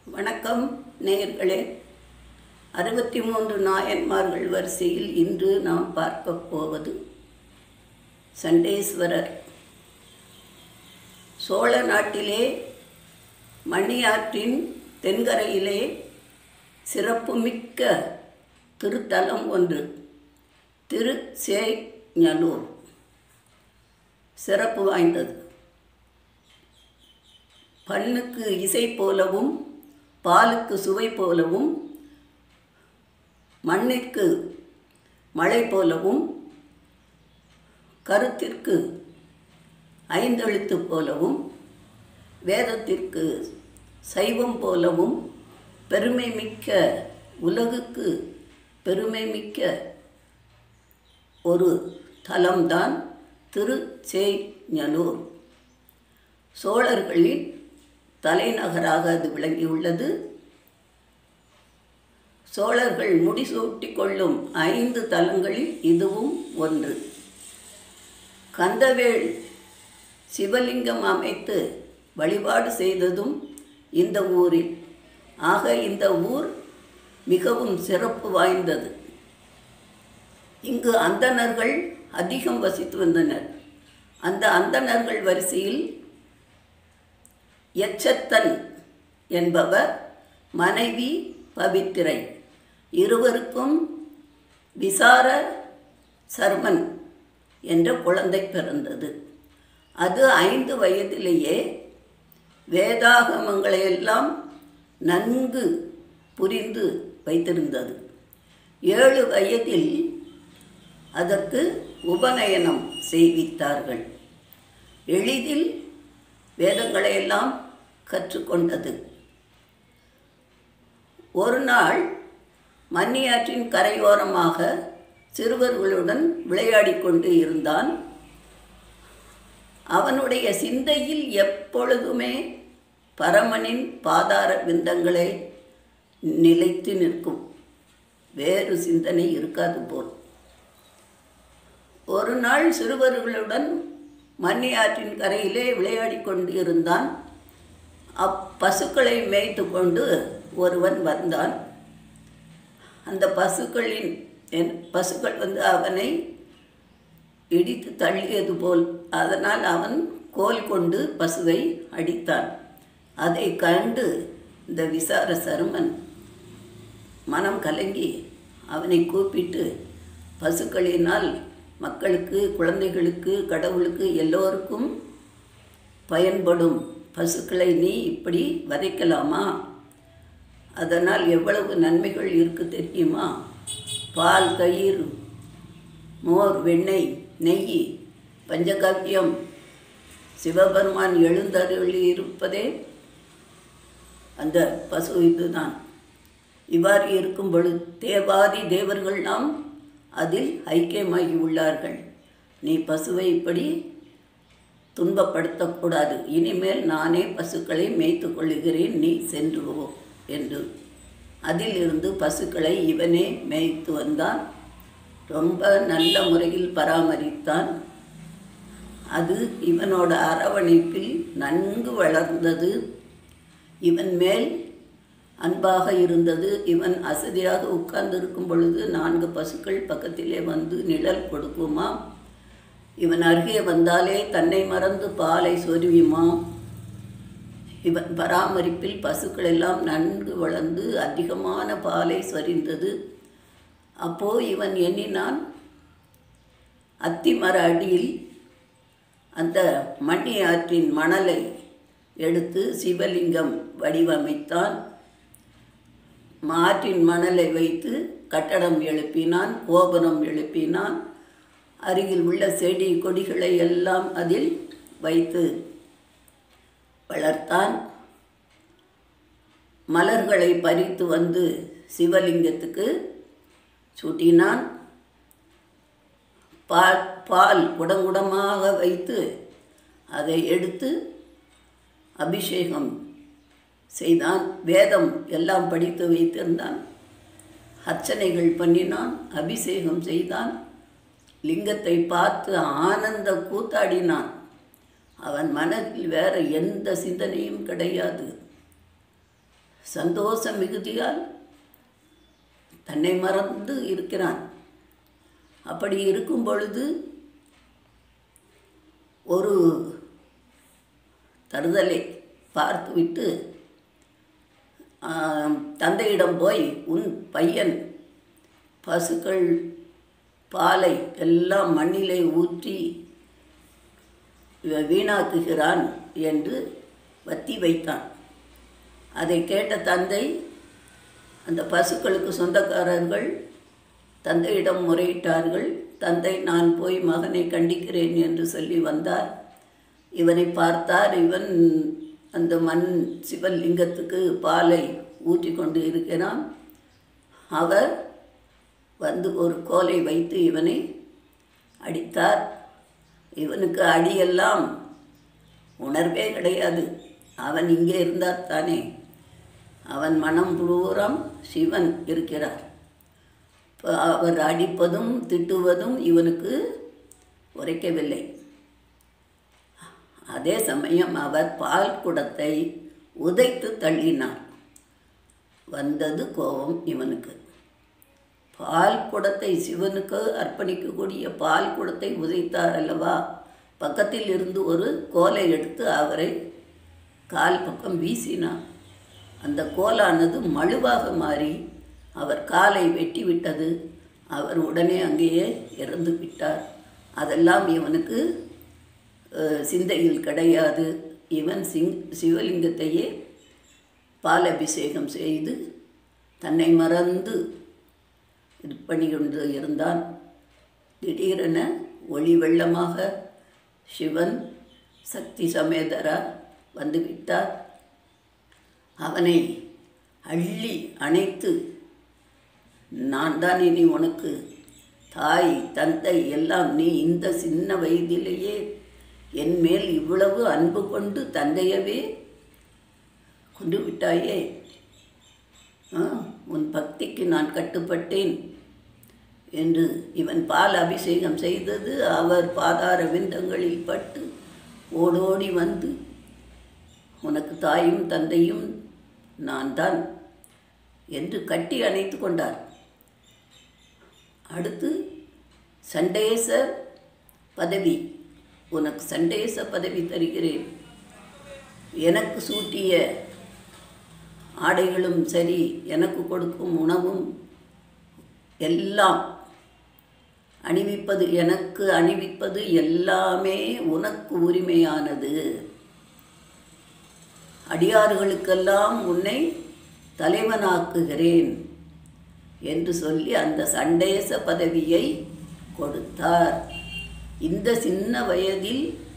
வணக்கம் நேயர்களே அறுபத்தி மூன்று நாயன்மார்கள் வரிசையில் இன்று நாம் பார்க்க போவது சண்டேஸ்வரர் சோழ நாட்டிலே மணியாற்றின் தென்கரையிலே சிறப்புமிக்க திருத்தலம் ஒன்று திரு சேஞலூர் சிறப்பு வாய்ந்தது பண்ணுக்கு இசை போலவும் பாலுக்கு சுவை போலவும் மண்ணிற்கு மழை போலவும் கருத்திற்கு ஐந்தெழுத்து போலவும் வேதத்திற்கு சைவம் போலவும் பெருமை மிக்க உலகுக்கு பெருமை மிக்க ஒரு தலம்தான் திருச்சேஞலூர் சோழர்களின் தலைநகராக அது விளங்கியுள்ளது சோழர்கள் முடிசூட்டி கொள்ளும் ஐந்து தலங்களில் இதுவும் ஒன்று கந்தவேள் சிவலிங்கம் அமைத்து வழிபாடு செய்ததும் இந்த ஊரில் ஆக இந்த ஊர் மிகவும் சிறப்பு வாய்ந்தது இங்கு அந்தணர்கள் அதிகம் வசித்து வந்தனர் அந்த அந்தணர்கள் வரிசையில் எச்சத்தன் என்பவர் மனைவி பவித்திரை இருவருக்கும் விசார சர்மன் என்ற குழந்தை பிறந்தது அது ஐந்து வயதிலேயே வேதாகமங்களையெல்லாம் நன்கு புரிந்து வைத்திருந்தது ஏழு வயதில் அதற்கு உபநயனம் செய்வித்தார்கள் எளிதில் வேதங்களையெல்லாம் கற்றுக்கொண்டது ஒரு நாள் மன்னியாற்றின் கரையோரமாக சிறுவர்களுடன் விளையாடி கொண்டு இருந்தான் அவனுடைய சிந்தையில் எப்பொழுதுமே பரமனின் பாதார விந்தங்களே நிலைத்து நிற்கும் வேறு சிந்தனை இருக்காது போல் ஒரு நாள் சிறுவர்களுடன் மன்னியாற்றின் கரையிலே விளையாடி கொண்டு இருந்தான் அப்பசுக்களை மேய்த்து கொண்டு ஒருவன் வந்தான் அந்த பசுக்களின் என் பசுக்கள் வந்து அவனை இடித்து தள்ளியது போல் அதனால் அவன் கோல் கொண்டு பசுவை அடித்தான் அதை கண்டு இந்த விசார சருமன் மனம் கலங்கி அவனை கூப்பிட்டு பசுக்களினால் மக்களுக்கு குழந்தைகளுக்கு கடவுளுக்கு எல்லோருக்கும் பயன்படும் பசுக்களை நீ இப்படி வதைக்கலாமா அதனால் எவ்வளவு நன்மைகள் இருக்கு தெரியுமா பால் தயிர் மோர் வெண்ணெய் நெய் பஞ்சகாவியம் சிவபெருமான் எழுந்தருளி இருப்பதே அந்த பசு இதுதான் இவ்வாறு இருக்கும் பொழுது தேவாதி தேவர்கள் நாம் அதில் ஐக்கியமாகி உள்ளார்கள் நீ பசுவை இப்படி துன்பப்படுத்தக்கூடாது இனிமேல் நானே பசுக்களை மேய்த்து கொள்ளுகிறேன் நீ சென்று போ என்று அதிலிருந்து பசுக்களை இவனே மேய்த்து வந்தான் ரொம்ப நல்ல முறையில் பராமரித்தான் அது இவனோட அரவணைப்பில் நன்கு வளர்ந்தது இவன் மேல் அன்பாக இருந்தது இவன் அசதியாக உட்கார்ந்திருக்கும் பொழுது நான்கு பசுக்கள் பக்கத்திலே வந்து நிழல் கொடுக்குமா இவன் அருகே வந்தாலே தன்னை மறந்து பாலை சொருவியுமா இவன் பராமரிப்பில் பசுக்கள் எல்லாம் நன்கு வளர்ந்து அதிகமான பாலை சொரிந்தது அப்போ இவன் எண்ணினான் அத்திமர அடியில் அந்த மணி ஆற்றின் மணலை எடுத்து சிவலிங்கம் வடிவமைத்தான் மாற்றின் மணலை வைத்து கட்டடம் எழுப்பினான் கோபுரம் எழுப்பினான் அருகில் உள்ள செடி கொடிகளை எல்லாம் அதில் வைத்து வளர்த்தான் மலர்களை பறித்து வந்து சிவலிங்கத்துக்கு சூட்டினான் பால் பால் குடங்குடமாக வைத்து அதை எடுத்து அபிஷேகம் செய்தான் வேதம் எல்லாம் படித்து வைத்திருந்தான் அர்ச்சனைகள் பண்ணினான் அபிஷேகம் செய்தான் லிங்கத்தை பார்த்து ஆனந்த கூத்தாடினான் அவன் மனதில் வேற எந்த சிந்தனையும் கிடையாது சந்தோஷ மிகுதியால் தன்னை மறந்து இருக்கிறான் அப்படி இருக்கும் பொழுது ஒரு தருதலை பார்த்துவிட்டு ஆம், தந்தையிடம் போய் உன் பையன் பசுக்கள் பாலை எல்லாம் மண்ணிலே ஊற்றி இவன் வீணாக்குகிறான் என்று வத்தி வைத்தான் அதை கேட்ட தந்தை அந்த பசுக்களுக்கு சொந்தக்காரர்கள் தந்தையிடம் முறையிட்டார்கள் தந்தை நான் போய் மகனை கண்டிக்கிறேன் என்று சொல்லி வந்தார் இவனை பார்த்தார் இவன் அந்த மண் சிவலிங்கத்துக்கு பாலை ஊற்றி கொண்டு இருக்கிறான் அவர் வந்து ஒரு கோலை வைத்து இவனை அடித்தார் இவனுக்கு அடியெல்லாம் உணர்வே கிடையாது அவன் இங்கே இருந்தார் தானே அவன் மனம் பூரம் சிவன் இருக்கிறார் இப்ப அவர் அடிப்பதும் திட்டுவதும் இவனுக்கு உரைக்கவில்லை அதே சமயம் அவர் பால் குடத்தை உதைத்து தள்ளினார் வந்தது கோபம் இவனுக்கு பால் குடத்தை சிவனுக்கு அர்ப்பணிக்கக்கூடிய பால் குடத்தை உதைத்தார் அல்லவா பக்கத்தில் இருந்து ஒரு கோலை எடுத்து அவரை கால் பக்கம் வீசினார் அந்த கோலானது மழுவாக மாறி அவர் காலை வெட்டி விட்டது அவர் உடனே அங்கேயே இறந்து விட்டார் அதெல்லாம் இவனுக்கு அஹ், சிந்தையில் கிடையாது இவன் சிங் சிவலிங்கத்தையே பாலபிஷேகம் செய்து தன்னை மறந்து இது பண்ணி கொண்டு இருந்தான் திடீரென ஒளி வெள்ளமாக சிவன் சக்தி சமேதரா வந்துவிட்டார் அவனை அள்ளி அணைத்து நான் தான் இனி உனக்கு தாய் தந்தை எல்லாம் நீ இந்த சின்ன வயதிலேயே என் மேல் இவ்வளவு அன்பு கொண்டு தந்தையவே கொண்டு விட்டாயே ஆ, உன் பக்திக்கு நான் கட்டுப்பட்டேன் என்று இவன் பால் அபிஷேகம் செய்தது அவர் பாதார விந்தங்களில் பட்டு ஓடோடி வந்து உனக்கு தாயும் தந்தையும் நான் தான் என்று கட்டி அணைத்து கொண்டார் அடுத்து சண்டேச பதவி உனக்கு சண்டேச பதவி தருகிறேன் எனக்கு சூட்டிய ஆடைகளும் சரி எனக்கு கொடுக்கும் உணவும் எல்லாம் அணிவிப்பது எனக்கு அணிவிப்பது எல்லாமே உனக்கு உரிமையானது அடியார்களுக்கெல்லாம் உன்னை தலைவனாக்குகிறேன் என்று சொல்லி அந்த சண்டேச பதவியை கொடுத்தார் இந்த சின்ன வயதில்